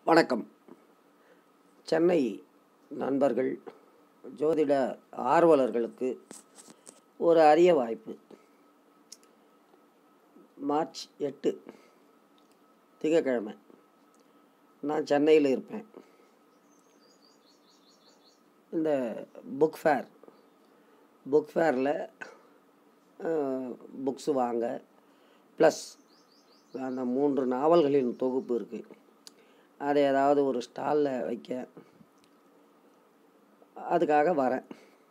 வணக்கம் சென்னை நண்பர்கள் ஜோதிட ஆர்வலர்களுக்கு ஒரு அரிய வாய்ப்பு மார்ச் எட்டு திங்கக்கிழமை நான் சென்னையில் இருப்பேன் இந்த புக் ஃபேர் புக் ஃபேரில் புக்ஸு வாங்க ப்ளஸ் அந்த மூன்று நாவல்களின் தொகுப்பு இருக்குது அதை ஏதாவது ஒரு ஸ்டாலில் வைக்க அதுக்காக வரேன்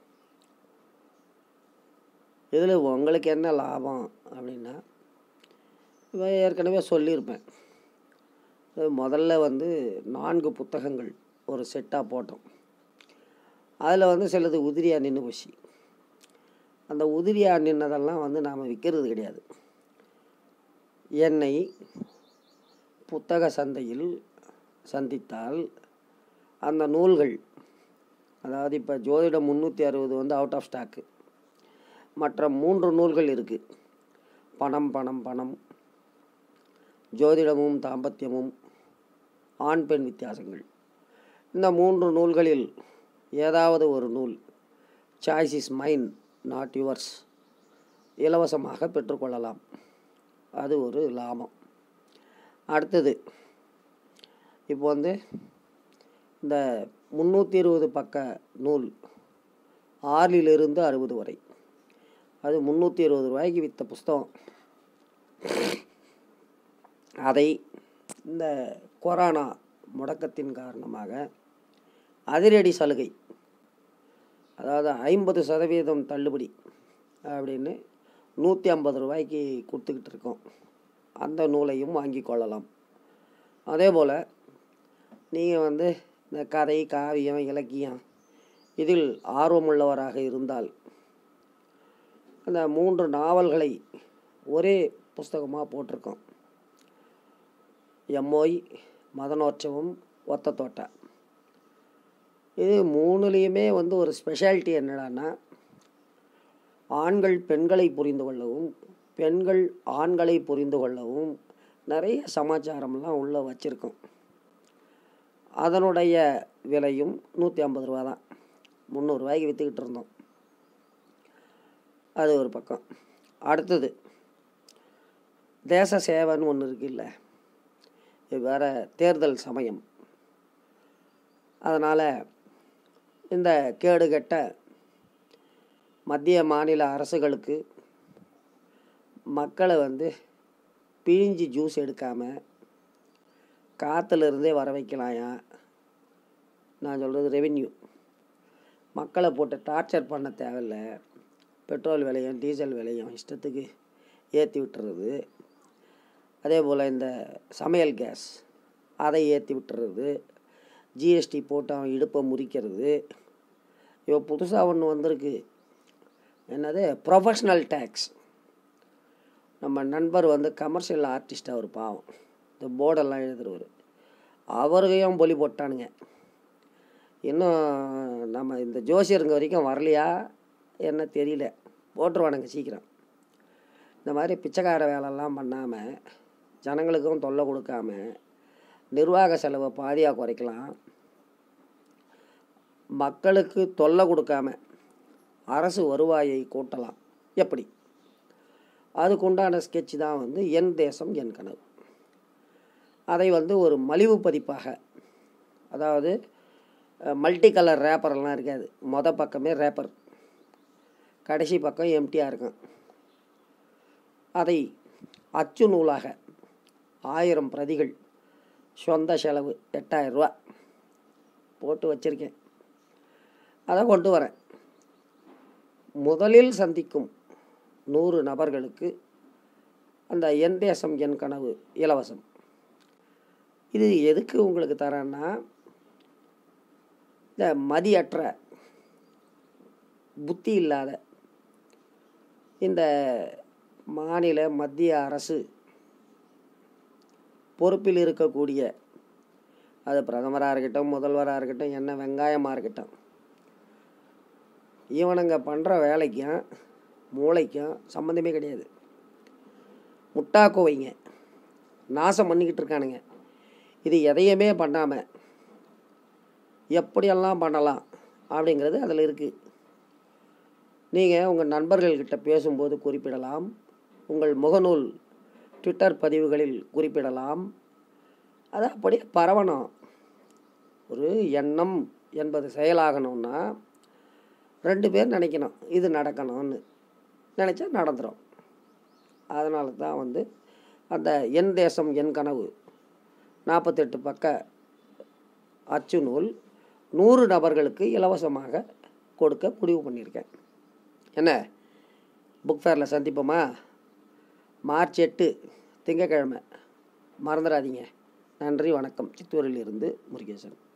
இதில் உங்களுக்கு என்ன லாபம் அப்படின்னா இவன் ஏற்கனவே சொல்லியிருப்பேன் இது முதல்ல வந்து நான்கு புத்தகங்கள் ஒரு செட்டாக போட்டோம் அதில் வந்து சிலது உதிரியாக நின்று போச்சு அந்த உதிரியாக நின்னதெல்லாம் வந்து நாம் விற்கிறது கிடையாது என்னை புத்தக சந்தையில் சந்தித்தால் அந்த நூல்கள் அதாவது இப்போ ஜோதிடம் முந்நூற்றி அறுபது வந்து அவுட் ஆஃப் ஸ்டாக்கு மற்ற மூன்று நூல்கள் இருக்குது பணம் பணம் பணம் ஜோதிடமும் தாம்பத்தியமும் ஆண் பெண் வித்தியாசங்கள் இந்த மூன்று நூல்களில் ஏதாவது ஒரு நூல் choice is mine not yours இலவசமாக பெற்றுக்கொள்ளலாம் அது ஒரு லாபம் அடுத்தது இப்போ வந்து இந்த முந்நூற்றி இருபது பக்க நூல் ஆறிலிருந்து அறுபது வரை அது முந்நூற்றி இருபது ரூபாய்க்கு விற்ற புஸ்தகம் அதை இந்த கொரோனா முடக்கத்தின் காரணமாக அதிரடி சலுகை அதாவது ஐம்பது சதவீதம் தள்ளுபடி அப்படின்னு நூற்றி ஐம்பது ரூபாய்க்கு கொடுத்துக்கிட்டு இருக்கோம் அந்த நூலையும் வாங்கி கொள்ளலாம் அதே போல் நீங்கள் வந்து இந்த கதை காவியம் இலக்கியம் இதில் ஆர்வமுள்ளவராக இருந்தால் அந்த மூன்று நாவல்களை ஒரே புஸ்தகமாக போட்டிருக்கோம் எம்மோய் மதனோற்சவம் ஒத்த தோட்டா இது மூணுலேயுமே வந்து ஒரு ஸ்பெஷாலிட்டி என்னடான்னா ஆண்கள் பெண்களை புரிந்து கொள்ளவும் பெண்கள் ஆண்களை புரிந்து கொள்ளவும் நிறைய சமாச்சாரம்லாம் உள்ளே வச்சுருக்கோம் அதனுடைய விலையும் நூற்றி ஐம்பது ரூபா தான் முந்நூறுரூவாய்க்கு விற்றுக்கிட்டு இருந்தோம் அது ஒரு பக்கம் அடுத்தது தேச சேவைன்னு ஒன்று இருக்குல்ல இது வேறு தேர்தல் சமயம் அதனால் இந்த கேடுகட்ட மத்திய மாநில அரசுகளுக்கு மக்களை வந்து பிழிஞ்சு ஜூஸ் எடுக்காமல் காற்றுலேருந்தே வர வைக்கலாயா நான் சொல்கிறது ரெவென்யூ மக்களை போட்டு டார்ச்சர் பண்ண தேவையில்ல பெட்ரோல் விலையும் டீசல் விலையும் இஷ்டத்துக்கு ஏற்றி விட்டுறது அதே போல் இந்த சமையல் கேஸ் அதை ஏற்றி விட்டுறது ஜிஎஸ்டி போட்டு அவன் இடுப்பை முறிக்கிறது இப்போ புதுசாக ஒன்று வந்திருக்கு என்னது ப்ரொஃபஷ்னல் டேக்ஸ் நம்ம நண்பர் வந்து கமர்ஷியல் ஆர்டிஸ்ட் அவர் பாவம் இந்த போர்டெல்லாம் எழுதுறவர் அவரையும் பொலி போட்டானுங்க இன்னும் நம்ம இந்த ஜோசியருங்க வரைக்கும் வரலையா என்ன தெரியல போட்டுருவானுங்க சீக்கிரம் இந்த மாதிரி பிச்சைக்கார வேலைலாம் பண்ணாமல் ஜனங்களுக்கும் தொல்லை கொடுக்காம நிர்வாக செலவை பாதியாக குறைக்கலாம் மக்களுக்கு தொல்லை கொடுக்காம அரசு வருவாயை கூட்டலாம் எப்படி அதுக்குண்டான ஸ்கெட்ச் தான் வந்து என் தேசம் என் கனவு அதை வந்து ஒரு மலிவு பதிப்பாக அதாவது மல்டி கலர் ரேப்பரெல்லாம் இருக்காது மொதல் பக்கமே ரேப்பர் கடைசி பக்கம் எம்டியாக இருக்கும் அதை அச்சு நூலாக ஆயிரம் பிரதிகள் சொந்த செலவு எட்டாயிரரூவா போட்டு வச்சுருக்கேன் அதை கொண்டு வரேன் முதலில் சந்திக்கும் நூறு நபர்களுக்கு அந்த என் தேசம் என் கனவு இலவசம் இது எதுக்கு உங்களுக்கு தரேன்னா இந்த மதியற்ற புத்தி இல்லாத இந்த மாநில மத்திய அரசு பொறுப்பில் இருக்கக்கூடிய அது பிரதமராக இருக்கட்டும் முதல்வராக இருக்கட்டும் என்ன வெங்காயமாக இருக்கட்டும் இவனுங்க பண்ணுற வேலைக்கும் மூளைக்கும் சம்மந்தமே கிடையாது முட்டாக்கோவைங்க நாசம் பண்ணிக்கிட்டு இருக்கானுங்க இது எதையுமே பண்ணாமல் எப்படியெல்லாம் பண்ணலாம் அப்படிங்கிறது அதில் இருக்குது நீங்கள் உங்கள் நண்பர்கள்கிட்ட பேசும்போது குறிப்பிடலாம் உங்கள் முகநூல் ட்விட்டர் பதிவுகளில் குறிப்பிடலாம் அது அப்படியே பரவணும் ஒரு எண்ணம் என்பது செயலாகணும்னா ரெண்டு பேர் நினைக்கணும் இது நடக்கணும்னு நினச்சா நடந்துடும் அதனால தான் வந்து அந்த என் தேசம் என் கனவு நாற்பத்தெட்டு பக்க அச்சு நூல் நூறு நபர்களுக்கு இலவசமாக கொடுக்க முடிவு பண்ணியிருக்கேன் என்ன புக் ஃபேரில் சந்திப்போமா மார்ச் எட்டு திங்கக்கிழமை மறந்துடாதீங்க நன்றி வணக்கம் சித்தூரிலிருந்து முருகேசன்